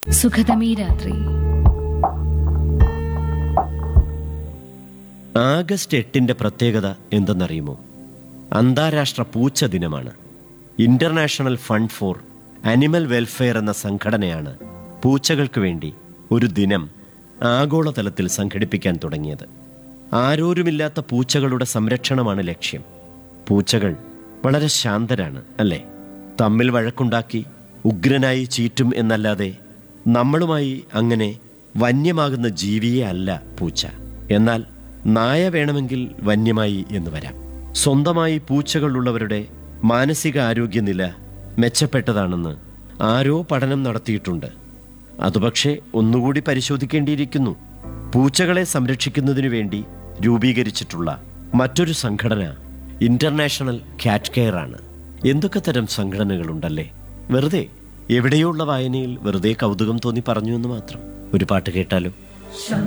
സുഖതമീ രാത്രി ആഗസ്റ്റ് എട്ടിന്റെ പ്രത്യേകത എന്തെന്നറിയുമോ അന്താരാഷ്ട്ര പൂച്ച ദിനമാണ് international fund for animal welfare എന്ന സംഘടനയാണ് പൂച്ചകൾക്ക് വേണ്ടി ഒരു ദിനം ആഗോളതലത്തിൽ സംഘടിപ്പിക്കാൻ തുടങ്ങിയത് ആരോരുമില്ലാത്ത പൂച്ചകളുടെ സംരക്ഷണമാണ് ലക്ഷ്യം പൂച്ചകൾ വളരെ ശാന്തരാണ് അല്ലേ തമ്മിൽ വഴക്കുണ്ടാക്കി ഉഗ്രനായി ചീറ്റും എന്നല്ലാതെ നമ്മളുമായി അങ്ങനെ വന്യമാകുന്ന ജീവിയെ അല്ല പൂച്ച എന്നാൽ നായ വേണമെങ്കിൽ വന്യമായി എന്ന് വരാം സ്വന്തമായി പൂച്ചകളുള്ളവരുടെ മാനസിക ആരോഗ്യനില മെച്ചപ്പെട്ടതാണെന്ന് ആരോ പഠനം നടത്തിയിട്ടുണ്ട് അതുപക്ഷെ ഒന്നുകൂടി പരിശോധിക്കേണ്ടിയിരിക്കുന്നു പൂച്ചകളെ സംരക്ഷിക്കുന്നതിനു വേണ്ടി രൂപീകരിച്ചിട്ടുള്ള മറ്റൊരു സംഘടന ഇന്റർനാഷണൽ കാറ്റ് കെയർ ആണ് എന്തൊക്കെ തരം സംഘടനകളുണ്ടല്ലേ വെറുതെ എവിടെയോ ഉള്ള വായനയിൽ വെറുതെ കൗതുകം തോന്നി പറഞ്ഞു എന്ന് മാത്രം ഒരു പാട്ട് കേട്ടാലോ ശം